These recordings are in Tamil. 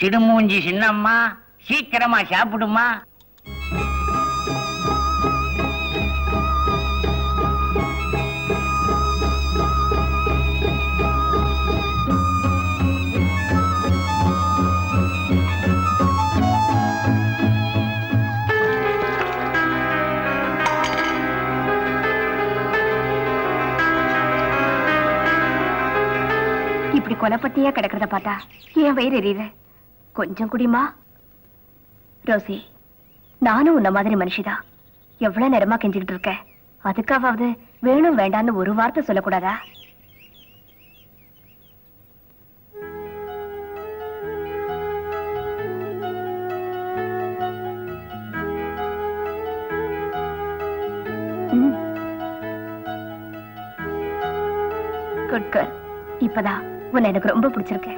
சிடுமூஞ்சி சின்னம்மா சீக்கிரமா சாப்பிடுமா இப்படி கொலப்பட்டியா கிடக்கிறத பார்த்தா என் வயிறு எரியுது கொஞ்சம் குடிமா ரோசி நானும் உன்ன மாதிரி மனுஷிதான் எவ்வளவு நேரமா கெஞ்சிக்கிட்டு இருக்க அதுக்காவது வேணும் வேண்டான்னு ஒரு வார்த்தை சொல்லக்கூடாதா குட் கேர்ள் இப்பதான் உன்னை எனக்கு ரொம்ப பிடிச்சிருக்கு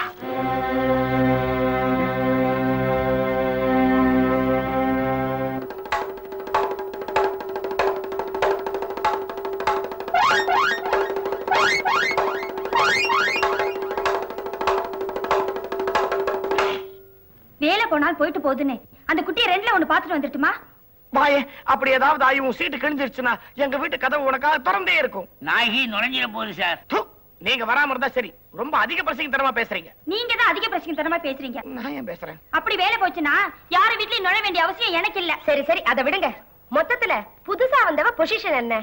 வேலை போனால் போயிட்டு போகுதுன்னு அந்த குட்டியை ரெண்டுல ஒண்ணு பாத்துட்டு வந்துட்டுமா பாயே அப்படி ஏதாவது ஆகி உன் சீட்டு கிழிஞ்சிருச்சுன்னா எங்க வீட்டு கதவு உனக்காக திறந்தே இருக்கும் நாயகி நுழைஞ்சிட போகுது சார் து, நீங்க வராம இருந்தா சரி ரொம்ப அதிக பிரசங்க தரமா பேசுறீங்க நீங்க தான் அதிக பிரச்சனை தரமா பேசுறீங்க நான் ஏன் பேசுறேன் அப்படி வேலை போச்சுன்னா யாரு வீட்லயும் நுழைய வேண்டிய அவசியம் எனக்கு இல்ல சரி சரி அதை விடுங்க மொத்தத்துல புதுசா வந்தவ பொசிஷன் என்ன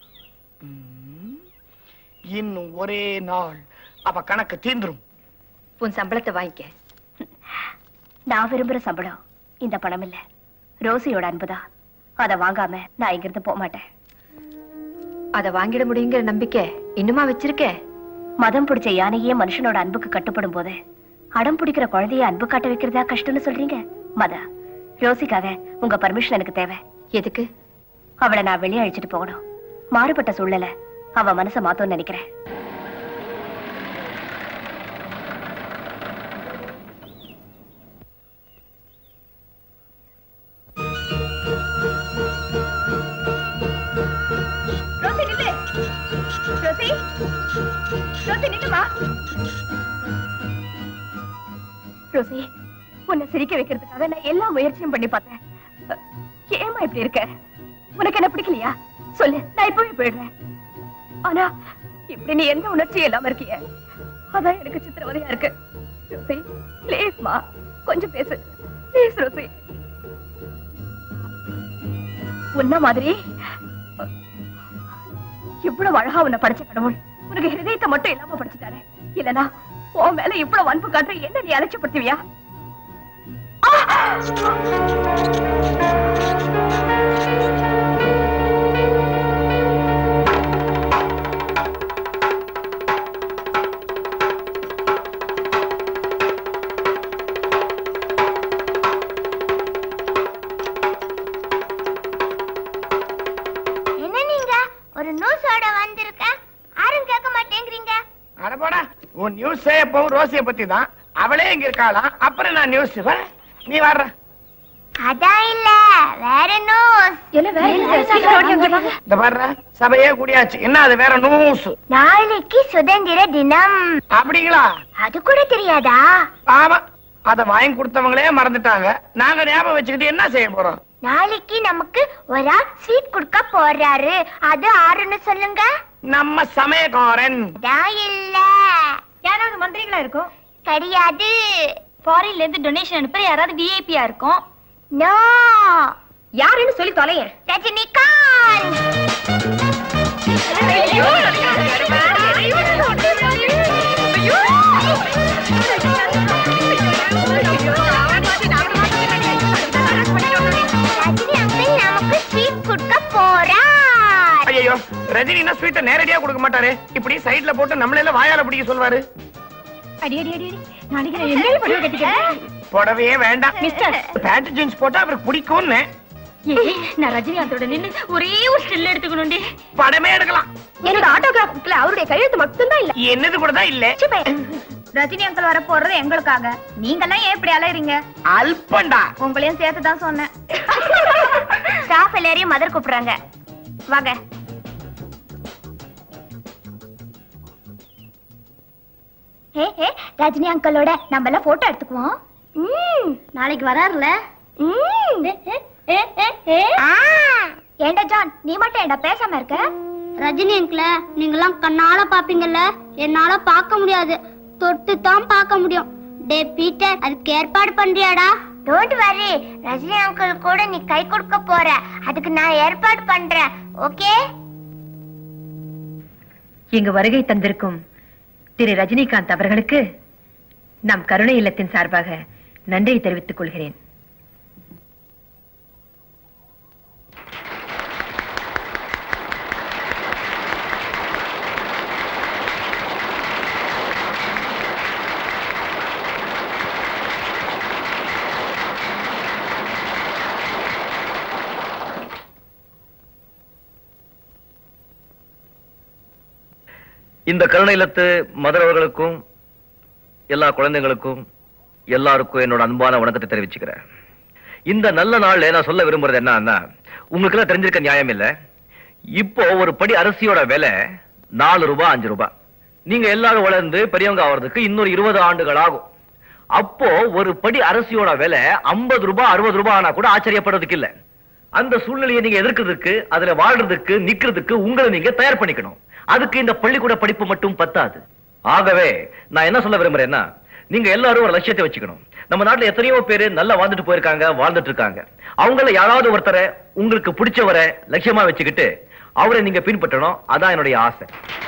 இன்னும் ஒரே நாள் அவ கணக்கு தீந்துரும் உன் சம்பளத்தை வாங்கிக்க நான் விரும்புற சம்பளம் இந்த பணம் இல்ல ரோசியோட அன்புதான் அதை வாங்காம நான் இங்கிருந்து போக மாட்டேன் அத வாங்கிட முடியுங்கிற நம்பிக்கை இன்னுமா வச்சிருக்க மதம் பிடிச்ச யானையே மனுஷனோட அன்புக்கு கட்டுப்படும் போது அடம் பிடிக்கிற குழந்தைய அன்பு காட்ட வைக்கிறதா கஷ்டம்னு சொல்றீங்க மதா ரோசிக்காக உங்க பர்மிஷன் எனக்கு தேவை எதுக்கு அவளை நான் வெளியே அழிச்சிட்டு போகணும் மாறுபட்ட சூழ்நிலை அவ மனசை மாத்தோன்னு நினைக்கிறேன் ரோசி நில்லு ரோசி ரோசி நில்லுமா ரோசி உன்னை சிரிக்க வைக்கிறதுக்காக நான் எல்லா முயற்சியும் பண்ணி பார்த்தேன் அஹ், ஏம்மா இப்படி இருக்க உனக்கு என்ன பிடிக்கலையா சொல்லு நான் இப்பவே போயிடுறேன் ஆனா இப்படி நீ எந்த உணர்ச்சியும் இல்லாம இருக்கிய அதான் எனக்கு சித்திரவதையா இருக்கு ரோசி ப்ளீஸ்மா கொஞ்சம் பேசு ப்ளீஸ் ரோசி உன்ன மாதிரி இவ்வளவு அழகா உன்னை படிச்ச கடவுள் உனக்கு ஹிருதயத்தை மட்டும் இல்லாம படிச்சுட்டாரு இல்லனா உன் மேல இவ்வளவு அன்பு காட்டுற என்ன நீ அலட்சியப்படுத்துவியா என்ன நீங்க ஒரு நியூஸோட வந்திருக்க யாரும் கேட்க மாட்டேங்கிறீங்க அட போடா உன் நியூஸ் எப்பவும் ரோசிய பத்தி தான் அவளே இங்க இருக்காளாம் அப்புறம் நான் நியூஸ் நீ வர்ற அதான் இல்ல வேற நியூஸ் இந்த வர்ற சபையே கூடியாச்சு என்ன அது வேற நியூஸ் நாளைக்கு சுதந்திர தினம் அப்படிங்களா அது கூட தெரியாதா ஆமா அத வாங்கி கொடுத்தவங்களே மறந்துட்டாங்க நாங்க ஞாபகம் வச்சுக்கிட்டு என்ன செய்ய போறோம் நாளைக்கு நமக்கு ஒரு ஆள் ஸ்வீட் கொடுக்க போறாரு அது ஆறுன்னு சொல்லுங்க நம்ம சமயக்காரன் அதான் இல்ல யாராவது மந்திரிகளா இருக்கும் கிடையாது ஃபாரின்ல இருந்து டொனேஷன் அனுப்புற யாராவது விஐபியா இருக்கும் நோ யாருன்னு சொல்லி தொலையேன் ரஜினிகாந்த் ரஜினி அங்கிள் நமக்கு ஸ்வீட் கொடுக்க போறார் ஐயோ ரஜினினா ஸ்வீட்டை நேரடியா கொடுக்க மாட்டாரு இப்படி சைடுல போட்டு நம்மள வாயால பிடிக்க சொல்வாரு அடி அடி அடி அடி நடிகர் என்ன படுவ கட்டிக்கிறேன் புடவையே வேண்டாம் மிஸ்டர் பேண்ட் ஜீன்ஸ் போட்டா அவருக்கு பிடிக்கும்னு ஏய், நான் ரஜினிகாந்தோட நின்னு ஒரே ஒரு ஸ்டில் எடுத்துக்கணும்டி படமே எடுக்கலாம் என்னோட ஆட்டோகிராஃப் புக்ல அவருடைய கையெழுத்து மட்டும்தான் இல்ல என்னது கூட தான் இல்ல ரஜினி அங்கிள் வர போறது எங்களுக்காக நீங்கெல்லாம் ஏன் இப்படி அலையறீங்க அல்பண்டா உங்களையும் சேர்த்து தான் சொன்னேன் ஸ்டாஃப் எல்லாரையும் மதர் கூப்பிடுறாங்க வாங்க ஹே ஹே ரஜினி அங்கிளோட நம்ம எல்லாம் போட்டோ எடுத்துக்குவோம் நாளைக்கு வராருல ஏண்டா ஜான் நீ மட்டும் ஏண்டா பேசாம இருக்க ரஜினி அங்கிள நீங்களாம் கண்ணால பாப்பீங்கல்ல என்னால பார்க்க முடியாது தொட்டு தான் பார்க்க முடியும் டே பீட்டர் அதுக்கு ஏற்பாடு பண்றியாடா டோன்ட் வரி ரஜினி அங்கிள் கூட நீ கை கொடுக்க போற அதுக்கு நான் ஏற்பாடு பண்றேன் ஓகே இங்கு வருகை தந்திருக்கும் திரு ரஜினிகாந்த் அவர்களுக்கு நம் கருணை இல்லத்தின் சார்பாக நன்றியை தெரிவித்துக் கொள்கிறேன் இந்த கருணை இல்லத்து மதர் அவர்களுக்கும் எல்லா குழந்தைகளுக்கும் எல்லாருக்கும் என்னோட அன்பான வணக்கத்தை தெரிவிச்சுக்கிறேன் இந்த நல்ல நாள்ல நான் சொல்ல விரும்புறது என்னன்னா உங்களுக்கு எல்லாம் தெரிஞ்சிருக்க நியாயம் இல்ல இப்போ ஒரு படி அரிசியோட விலை நாலு ரூபாய் அஞ்சு ரூபாய் நீங்க எல்லாரும் வளர்ந்து பெரியவங்க ஆவறதுக்கு இன்னொரு இருபது ஆண்டுகள் ஆகும் அப்போ ஒரு படி அரிசியோட விலை ஐம்பது ரூபாய் அறுபது ரூபாய் ஆனா கூட ஆச்சரியப்படுறதுக்கு இல்ல அந்த சூழ்நிலையை நீங்க எதிர்க்கிறதுக்கு அதுல வாழ்றதுக்கு நிக்கிறதுக்கு உங்களை நீங்க தயார் பண்ணிக்கணும் அதுக்கு இந்த பள்ளிக்கூட படிப்பு மட்டும் பத்தாது ஆகவே நான் என்ன சொல்ல விரும்புறேன்னா நீங்க எல்லாரும் ஒரு லட்சியத்தை வச்சுக்கணும் நம்ம நாட்டுல எத்தனையோ பேரு நல்லா வாழ்ந்துட்டு போயிருக்காங்க வாழ்ந்துட்டு இருக்காங்க அவங்கள யாராவது ஒருத்தரை உங்களுக்கு பிடிச்சவரை லட்சியமா வச்சுக்கிட்டு அவரை நீங்க பின்பற்றணும் அதான் என்னுடைய ஆசை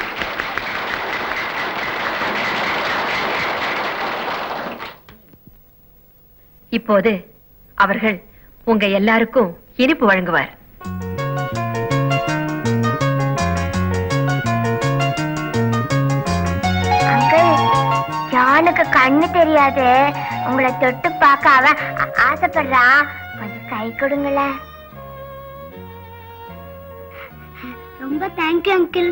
இப்போது அவர்கள் உங்க எல்லாருக்கும் இனிப்பு வழங்குவார் அங்கிள் ஜானுக்கு கண்ணு தெரியாது உங்களை தொட்டு பார்க்க அவன் ஆ- ஆசைப்படுறான் கொஞ்சம் கை கொடுங்களேன் ரொம்ப thank you uncle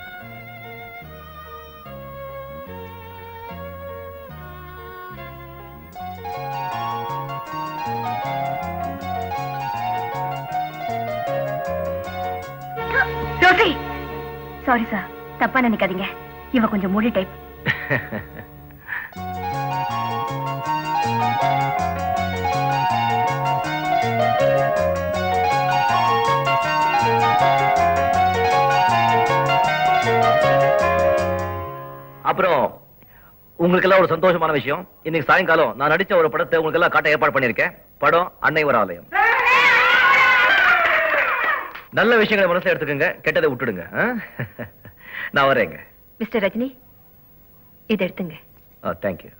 Rosie sorry sir தப்பா நினைக்காதீங்க இவ கொஞ்சம் மூடி டைப் அப்புறம் உங்களுக்கு எல்லாம் ஒரு சந்தோஷமான விஷயம் இன்னைக்கு சாயங்காலம் நான் நடிச்ச ஒரு படத்தை உங்களுக்கு எல்லாம் காட்ட ஏற்பாடு பண்ணிருக்கேன் படம் அன்னை ஒரு ஆலயம் நல்ல விஷயங்களை மனசுல எடுத்துக்கங்க கெட்டதை விட்டுடுங்க ஆ? நான் வரேங்க மிஸ்டர் ரஜினி இதை எடுத்துங்க தேங்க்யூ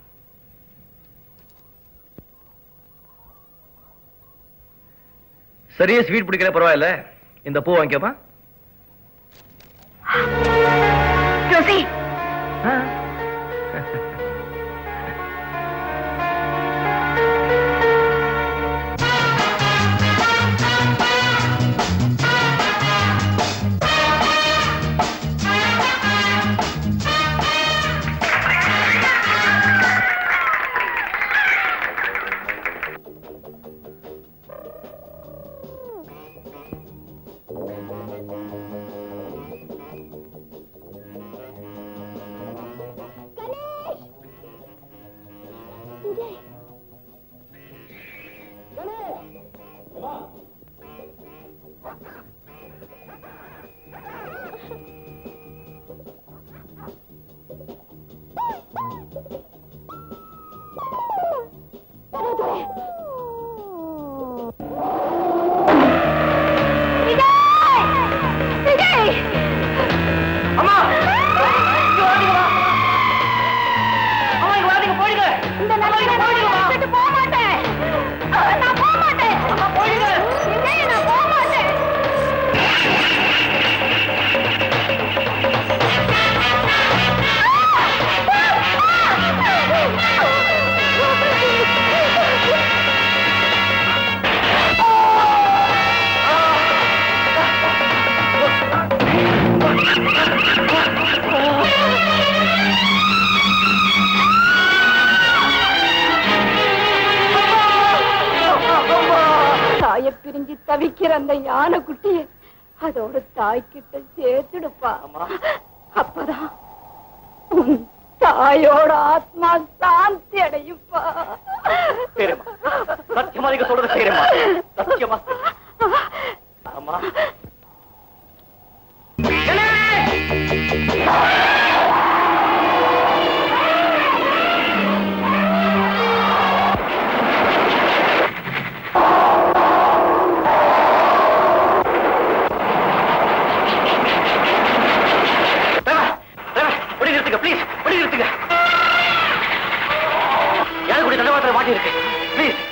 சரியா ஸ்வீட் பிடிக்கல பரவாயில்ல இந்த பூ வாங்கிக்கோமா ரோசி அம்மா இங்க வாடிங்கம்மா. அம்மா, இங்க வாடிங்க, போயிடுங்க. இந்த நிலையில நான் விட்டுட்டு போக மாட்டேன் நான் போக மாட்டேன் போயிடுங்க. விஜய், நான் போக மாட்டேன் தாய பிரிஞ்சு தவிக்கிற அந்த யானை குட்டிய அதோட தாய்கிட்ட சேர்த்துடுப்பா அப்பதான் உன் தாயோட ஆத்மா சாந்தி அடையுப்பா சரிம்மா சத்தியமா நீங்க சொல்றது செய்யறேம்மா சத்தியமா அம்மா வழி நிறுத்துங்க ப்ளீஸ் வழி நிறுத்துங்க யாரு கூட தண்டவாளத்தில் மாட்டி இருக்கு ப்ளீஸ்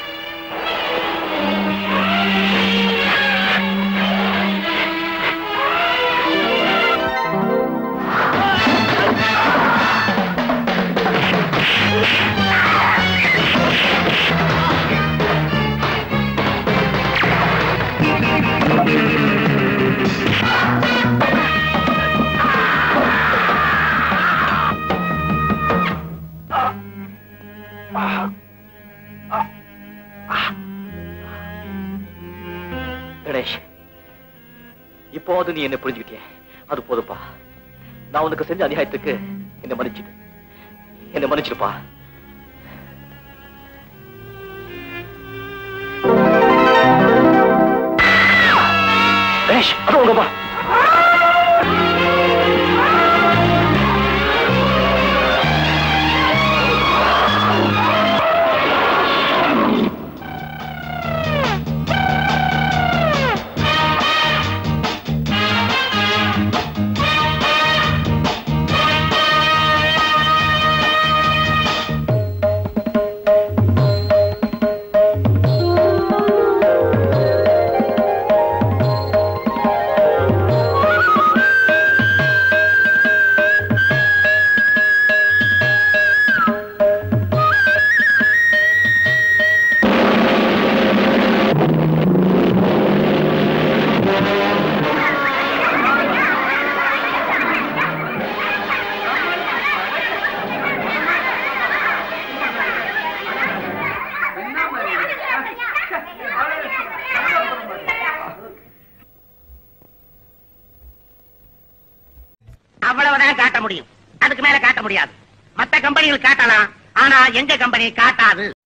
கணேஷ் இப்போது நீ என்ன புரிஞ்சுக்கிட்டிய அது போதுப்பா நான் உனக்கு செஞ்ச அநியாயத்துக்கு என்ன மன்னிச்சிடு என்ன மன்னிச்சிருப்பா கணேஷ் அது உங்கப்பா அவ்வளவுதான் காட்ட முடியும் அதுக்கு மேல காட்ட முடியாது மத்த கம்பெனிகள் காட்டலாம் ஆனா எங்க கம்பெனி காட்டாது